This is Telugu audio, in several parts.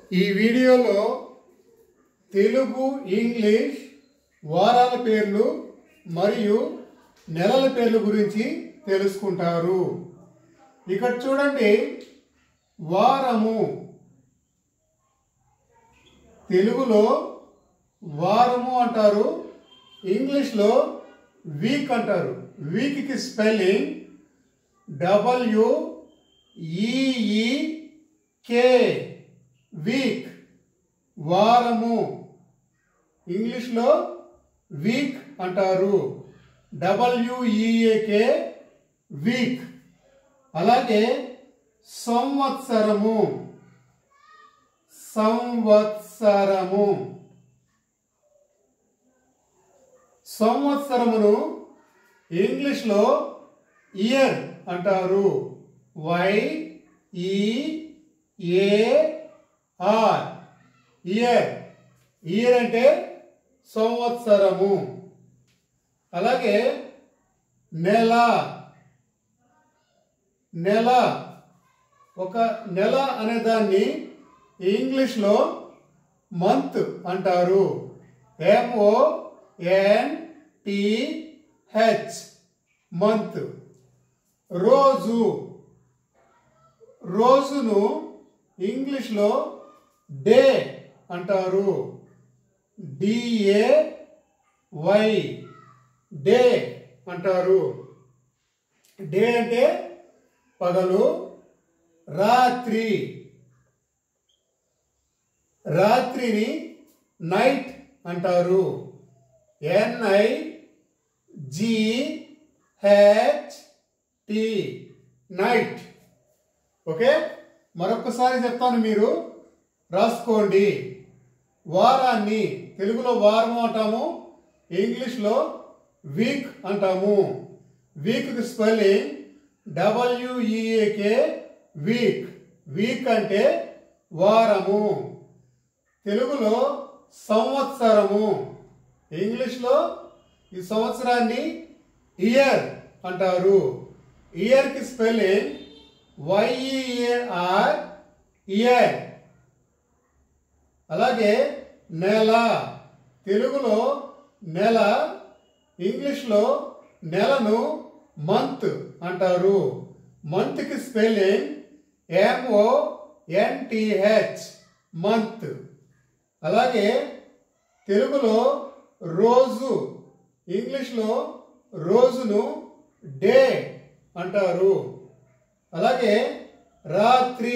ఈ వీడియోలో తెలుగు ఇంగ్లీష్ వారాల పేర్లు మరియు నెలల పేర్ల గురించి తెలుసుకుంటారు ఇక్కడ చూడండి వారము తెలుగులో వారము అంటారు ఇంగ్లీష్లో వీక్ అంటారు వీక్కి spelling W E E K week వారము ఇంగ్లీష్లో వీక్ అంటారు డబ్ల్యూఈఏకే వీక్ అలాగే సంవత్సరము సంవత్సరము సంవత్సరమును ఇంగ్లీష్లో ఇయర్ అంటారు వై ఈ ఏ ఆర్ ఇయర్ ఇయర్ అంటే సంవత్సరము అలాగే నెల నెల ఒక నెల అనే దాన్ని ఇంగ్లీష్లో మంత్ అంటారు M O N T H month రోజు రోజును ఇంగ్లీష్లో డే అంటారు డిఏ వై డే అంటారు డే అంటే పగలు రాత్రి రాత్రిని నైట్ అంటారు N I G H T night okay మరొకసారి చెప్తాను మీరు రాసుకోండి వారాన్ని తెలుగులో వారం అంటాము ఇంగ్లీష్లో వీక్ అంటాము week spelling W E A K week week అంటే వారము తెలుగులో సంవత్సరము ఇంగ్లీష్లో ఈ సంవత్సరాన్ని ఇయర్ అంటారు ఇయర్కి స్పెల్లింగ్ వైఈఏఆర్ ఇయర్ అలాగే నెల తెలుగులో నెల ఇంగ్లీష్లో నెలను మంత్ అంటారు మంత్కి స్పెల్లింగ్ ఎంఓ ఎన్టిహెచ్ మంత్ అలాగే తెలుగులో రోజు ఇంగ్లీష్లో రోజును డే అంటారు అలాగే రాత్రి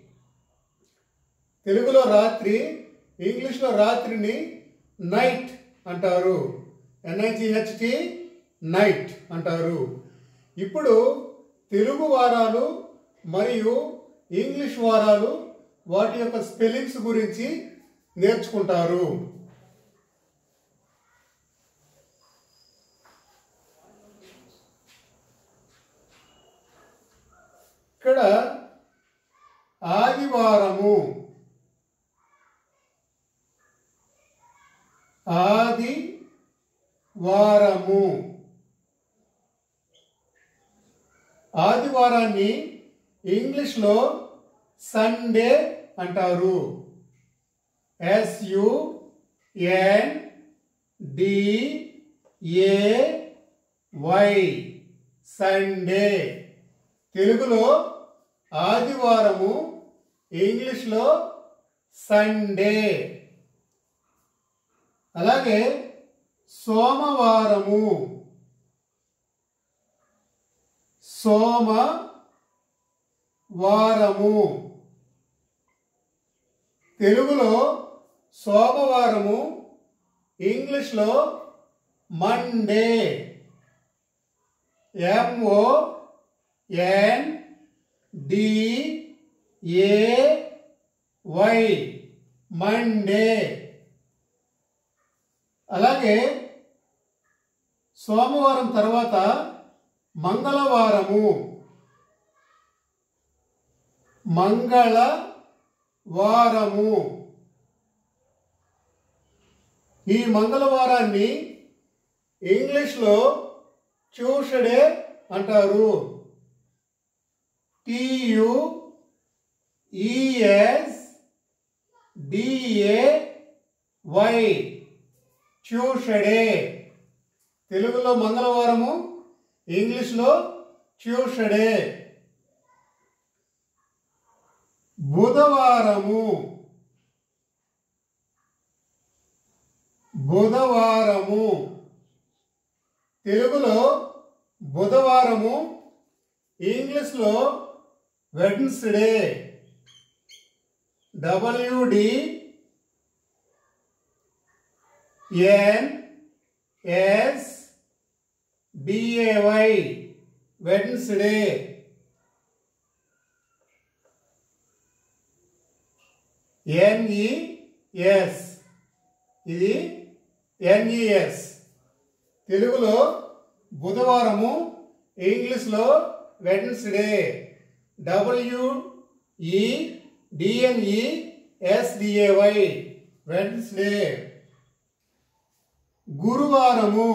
తెలుగులో రాత్రి ఇంగ్లీష్లో రాత్రిని నైట్ అంటారు ఎన్ఐజిహెచ్టి నైట్ అంటారు ఇప్పుడు తెలుగు వారాలు మరియు ఇంగ్లీష్ వారాలు వాటి యొక్క స్పెల్లింగ్స్ గురించి నేర్చుకుంటారు ఇక్కడ ఆదివారము ఆది వారము ఆదివారాన్ని ఇంగ్లీష్లో సండే అంటారు S U N D A Y Sunday తెలుగులో ఆదివారము ఇంగ్లీష్లో సండే అలాగే సోమవారము సోమ వారము తెలుగులో సోమవారము ఇంగ్లీష్లో Monday M O N D A Y Monday అలాగే సోమవారం తర్వాత మంగళవారము మంగళ వారము ఈ మంగళవారాన్ని ఇంగ్లీష్లో ట్యూస్డే అంటారు T U E S D A Y Tuesday తెలుగులో మంగళవారము ఇంగ్లీష్లో ట్యూషడే బుధవారము బుధవారము తెలుగులో బుధవారము ఇంగ్లీష్లో Wednesday W D N S B A Y Wednesday N E S ఇది ఎన్ఈఎస్ తెలుగులో బుధవారము ఇంగ్లీష్లో Wednesday W E D N E S D A Y Wednesday గురువారము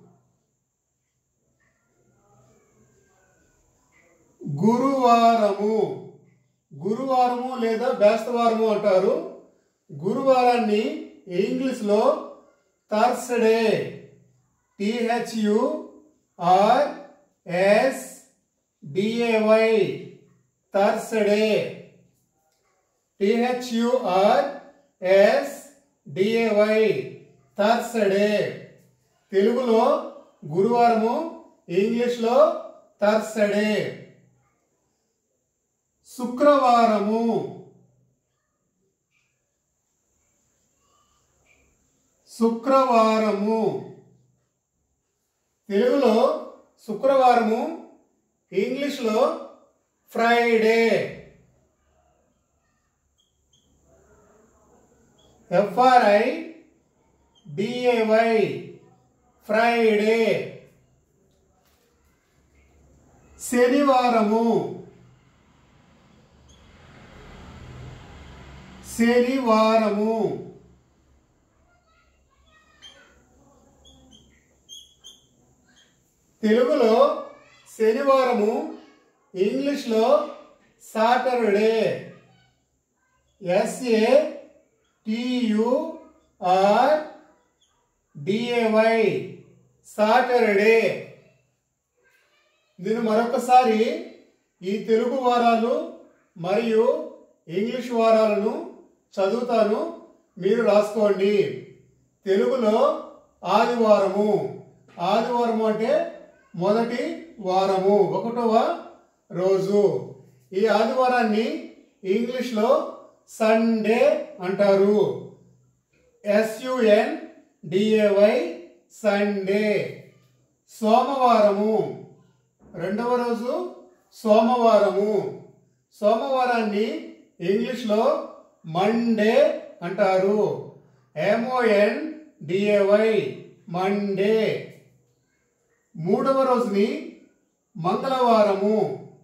గురువారము గురువారము లేదా బేస్తవారము అంటారు గురువారాన్ని ఇంగ్లీష్లో Thursday T H U R S D A Y Thursday T H U R S D A Y Thursday తెలుగులో గురువారము ఇంగ్లీష్లో థర్స్డే శుక్రవారము శుక్రవారము తెలుగులో శుక్రవారము ఇంగ్లీష్లో ఫ్రైడే ఎఫ్ఆర్ఐ డిఏవై ఫ్రైడే శనివారము శనివారము తెలుగులో శనివారము ఇంగ్లీష్లో Saturday S A T U R D A Y Saturday నేను మరొకసారి ఈ తెలుగు వారాలు మరియు ఇంగ్లీష్ వారాలను చదువుతాను మీరు రాసుకోండి తెలుగులో ఆదివారము ఆదివారము అంటే మొదటి వారము ఒకటవ రోజు ఈ ఆదివారాన్ని ఇంగ్లీష్లో సండే అంటారు ఎస్యుఎన్ డిఏవై సండే సోమవారము రెండవ రోజు సోమవారము సోమవారాన్ని ఇంగ్లీష్లో మండే అంటారు ఎంఓఎన్ డిఏవై మండే మూడవ రోజుని మంగళవారము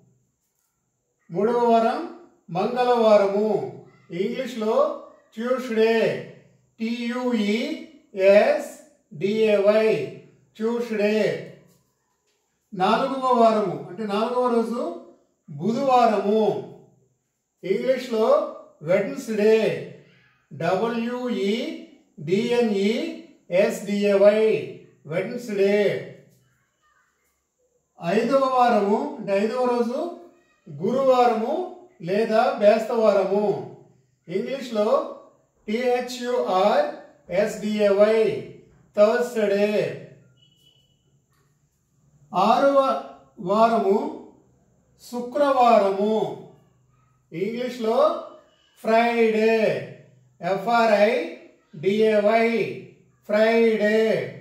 మూడవ వారం మంగళవారము ఇంగ్లీష్లో Tuesday T U E S D A Y Tuesday నాలుగవ వారము అంటే నాలుగవ రోజు బుధవారము ఇంగ్లీష్లో Wednesday W E D N E S D A Y Wednesday ఐదవ వారము అంటే ఐదవ రోజు గురువారము లేదా బేస్తవారము ఇంగ్లీష్లో టిహెచ్యుఆర్ ఎస్డిఏవై థర్స్డే ఆరవ వారము శుక్రవారము ఇంగ్లీష్లో ఫ్రైడే ఎఫ్ఆర్ఐ డిఏవై ఫ్రైడే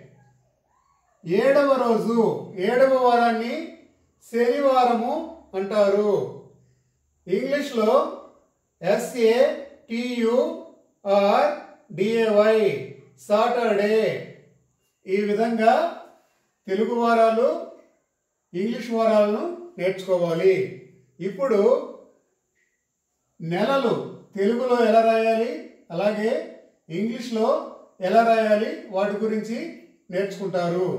ఏడవ రోజు ఏడవ వారాన్ని శనివారము అంటారు ఇంగ్లీష్లో ఎస్ఏ టియుఆర్ డిఏవై సాటర్డే ఈ విధంగా తెలుగు వారాలు ఇంగ్లీష్ వారాలను నేర్చుకోవాలి ఇప్పుడు నెలలు తెలుగులో ఎలా రాయాలి అలాగే ఇంగ్లీష్లో ఎలా రాయాలి వాటి గురించి నేర్చుకుంటారు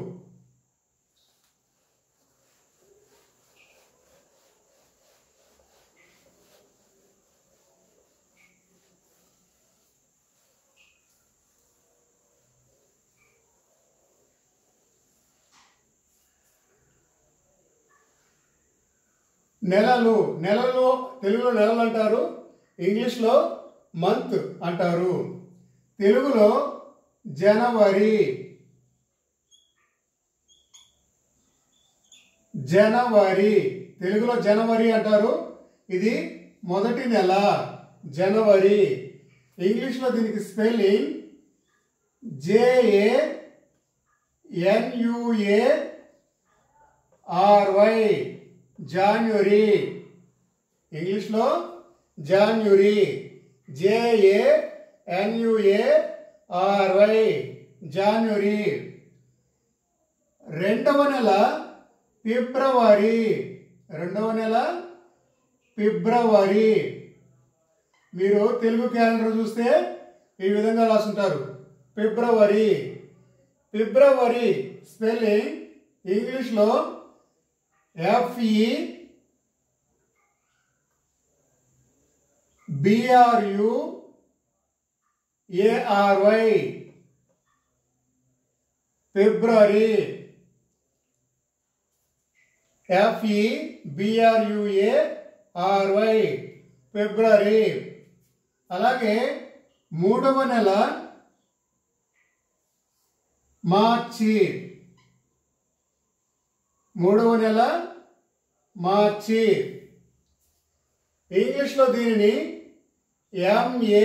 నెలలు నెలలు తెలుగులో నెలలు అంటారు ఇంగ్లీష్లో మంత్ అంటారు తెలుగులో జనవరి జనవరి తెలుగులో జనవరి అంటారు ఇది మొదటి నెల జనవరి ఇంగ్లీష్లో దీనికి spelling J A N U A R Y January ఇంగ్లీష్లో January J A N U A R Y January రెండవ నెల ఫిబ్రవరి రెండవ నెల ఫిబ్రవరి మీరు తెలుగు క్యాలెండర్ చూస్తే ఈ విధంగా రాసుంటారు ఫిబ్రవరి ఫిబ్రవరి స్పెల్లింగ్ ఇంగ్లీష్లో ఎఫ్ఈ బిఆర్యు ఏఆర్వై ఫిబ్రవరి ఎఫ్ఈ బిఆర్యుఏ ఆర్వై ఫిబ్రవరి అలాగే మూడవ నెల మార్చి మూడవ నెల మార్చి ఇంగ్లీష్లో దీనిని ఎంఏ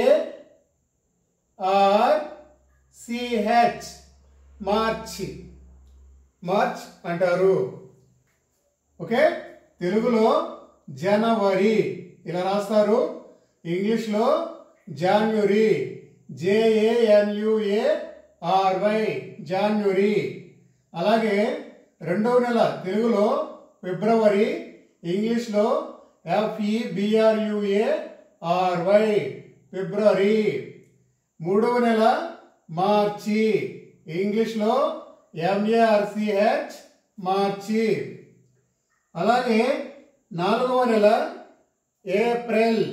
ఆర్ సిహెచ్ మార్చి మార్చ్ అంటారు ఓకే తెలుగులో జనవరి ఇలా రాస్తారు ఇంగ్లీష్లో జాన్యురీ జేఏఎన్యుఏ ఆర్వై జాన్యురీ అలాగే రెండవ నెల తెలుగులో ఫిబ్రవరి ఇంగ్లీష్లో ఎఫ్ఈ బిఆర్యుఏ ఆర్వై ఫిబ్రవరి మూడవ నెల మార్చి ఇంగ్లీష్లో ఎంఏఆర్సిహెచ్ మార్చి అలాగే నాలుగవ నెల ఏప్రిల్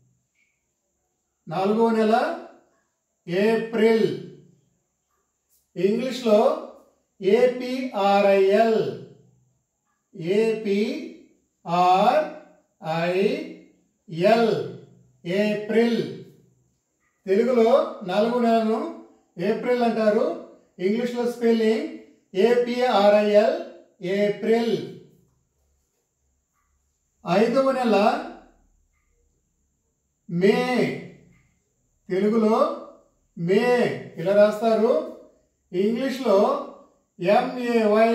నాలుగవ నెల ఏప్రిల్ ఇంగ్లీష్లో ఏపీఆర్ఐఎల్ ఏపీఆర్ఐఎల్ ఏప్రిల్ తెలుగులో నాలుగు నెలను ఏప్రిల్ అంటారు ఇంగ్లీష్లో స్పెల్లింగ్ ఏపీఆర్ఐఎల్ ఏప్రిల్ ఐదవ నెల మే తెలుగులో మే ఇలా రాస్తారు ఇంగ్లీష్లో ఎంఏవై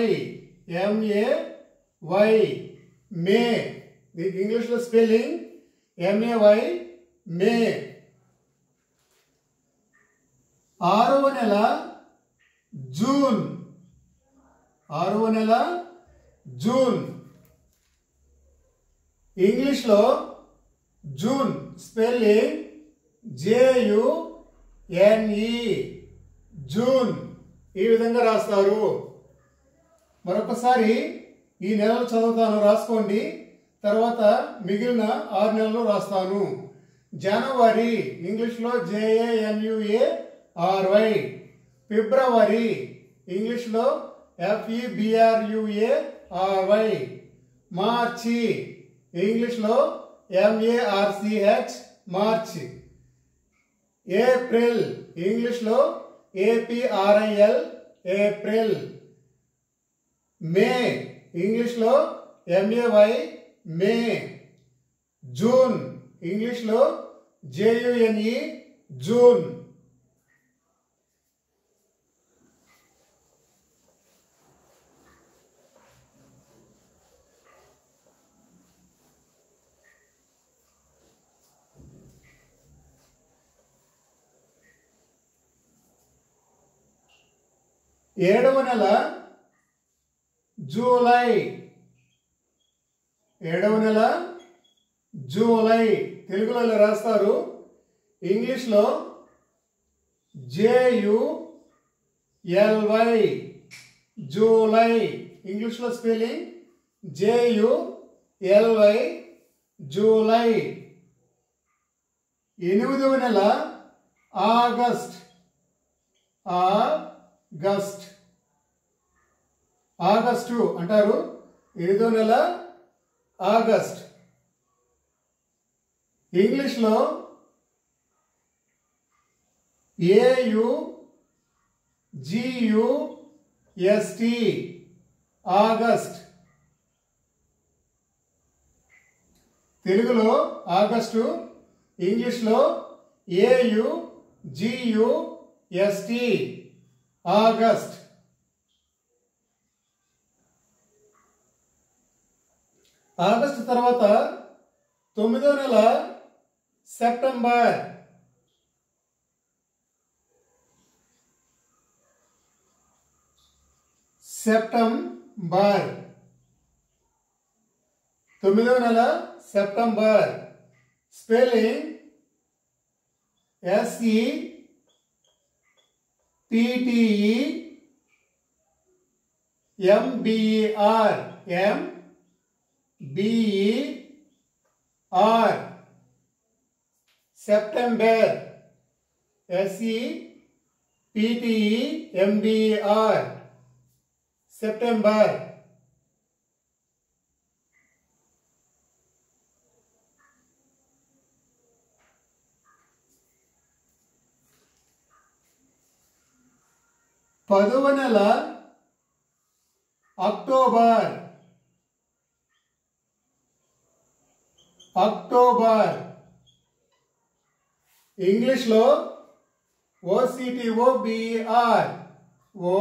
ఎంఏవై మే దీనికి ఇంగ్లీష్లో స్పెల్లింగ్ ఎంఏవై మే ఆరవ నెల జూన్ ఆరవ నెల జూన్ ఇంగ్లీష్లో June spelling J U N E June ఈ విధంగా రాస్తారు మరొకసారి ఈ నెలలు చదువుతాను రాసుకోండి తర్వాత మిగిలిన ఆరు నెలలు రాస్తాను జనవరి ఇంగ్లీష్లో జేఏఎన్యుఏ ఆర్వై ఫిబ్రవరి ఇంగ్లీష్లో ఎఫ్ఈబిఆర్యుఏ ఆర్వై మార్చి ఇంగ్లీష్లో ఎంఏఆర్సిహెచ్ మార్చి ఏప్రిల్ ఇంగ్లీష్లో ఏపీఆర్ఐఎల్ ఏప్రిల్ మే ఇంగ్లీష్లో ఎంఏవై మే జూన్ ఇంగ్లీష్లో జేయుఎన్ఈ జూన్ ఏడవ నెల జూలై ఏడవ నెల జూలై తెలుగులో ఇలా రాస్తారు ఇంగ్లీష్లో జేయు ఎల్వై జూలై ఇంగ్లీష్లో స్పెల్లింగ్ జేయు ఎల్వై జూలై ఎనిమిదవ నెల ఆగస్ట్ ఆగస్ట్ ఆగస్టు అంటారు ఎనిమిదో నెల ఆగస్ట్ ఇంగ్లీష్లో ఏయు జియు ఎస్టి ఆగస్ట్ తెలుగులో ఆగస్టు ఇంగ్లీష్లో ఏయు జియు ఎస్టి ఆగస్ట్ ఆగస్టు తర్వాత తొమ్మిదో నెల సెప్టెంబర్ సెప్టెంబర్ తొమ్మిదవ నెల September spelling S E P T E M B E R M B E R September S E P T E M B E R September పదవ నెల అక్టోబర్ అక్టోబర్ ఇంగ్లీష్లో O C T O B R O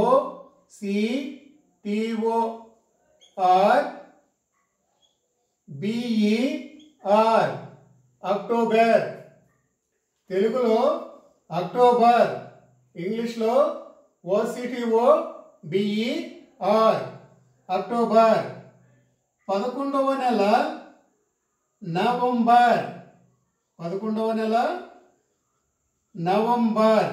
C T O R B E R October తెలుగులో అక్టోబర్ ఇంగ్లీష్లో ఓసిటిఓ బిఈఆర్ అక్టోబర్ పదకొండవ నెల నవంబర్ పదకొండవ నెల నవంబర్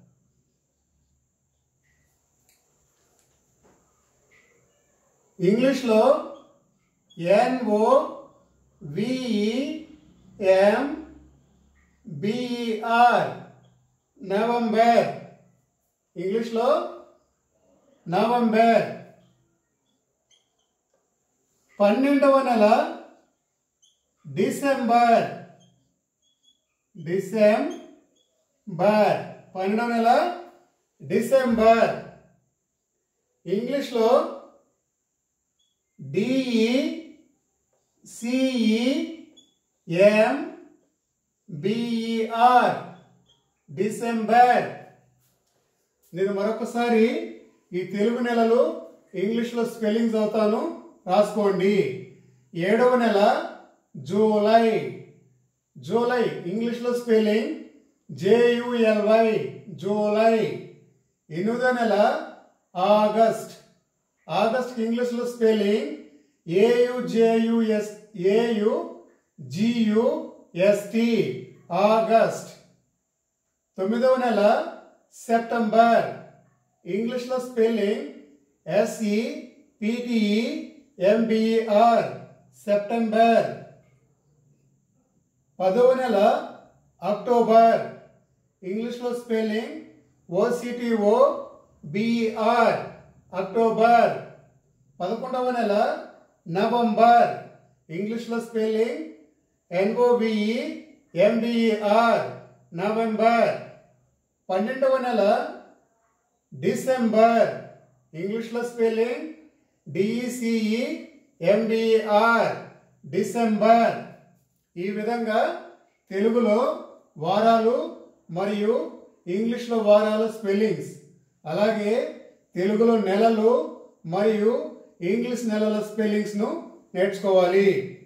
ఇంగ్లీష్లో ఎన్ఓ విఈఎం బిఈఆర్ నవంబర్ ఇంగ్లీష్లో నవంబర్ పన్నెండవ నెల డిసెంబర్ డిసెంబర్ పన్నెండవ నెల డిసెంబర్ ఇంగ్లీష్లో D E C E M B E R December నేను మరొకసారి ఈ తెలుగు నెలలు ఇంగ్లీష్లో స్పెల్లింగ్స్ అవుతాను రాసుకోండి ఏడవ నెల జూలై జూలై ఇంగ్లీష్లో స్పెల్లింగ్ జేయుఎల్వై జూలై ఎనిమిదో నెల ఆగస్ట్ ఆగస్ట్ ఇంగ్లీష్లో spelling A U J U S A U G U S T August తొమ్మిదవ నెల సెప్టెంబర్ ఇంగ్లీష్లో spelling S E P T E M B R September పదవ నెల అక్టోబర్ ఇంగ్లీష్లో స్పెల్లింగ్ ఓసిటిఓ బిఆర్ అక్టోబర్ పదకొండవ నెల నవంబర్ ఇంగ్లీష్లో స్పెల్లింగ్ ఎన్ఓబిఈ ఎంబిఈఆర్ నవంబర్ పన్నెండవ నెల డిసెంబర్ ఇంగ్లీష్లో స్పెల్లింగ్ డిఈసిఈ ఎంబిఆర్ డిసెంబర్ ఈ విధంగా తెలుగులో వారాలు మరియు ఇంగ్లీష్లో వారాల స్పెల్లింగ్స్ అలాగే తెలుగులో నెలలు మరియు ఇంగ్లీష్ నెలల స్పెల్లింగ్స్ను నేర్చుకోవాలి